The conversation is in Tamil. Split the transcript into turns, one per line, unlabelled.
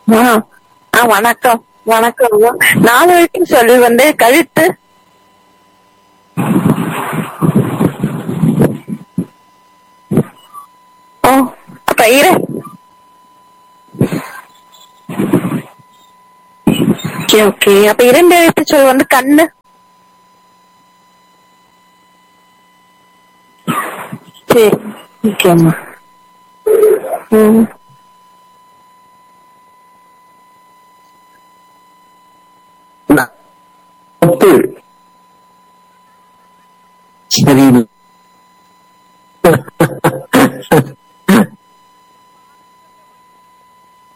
ஆ ஆ வணக்கம் வணக்கம் ஐயா. நாலு எழுத்து சொல்லி வந்து கழுத்து ஓ அப்ப இரு ஓகே ஓகே அப்ப இரண்டு எழுத்து சொல் வந்து கண்ணு சரி ஓகேம்மா ம்
ந- ஒத்து சரி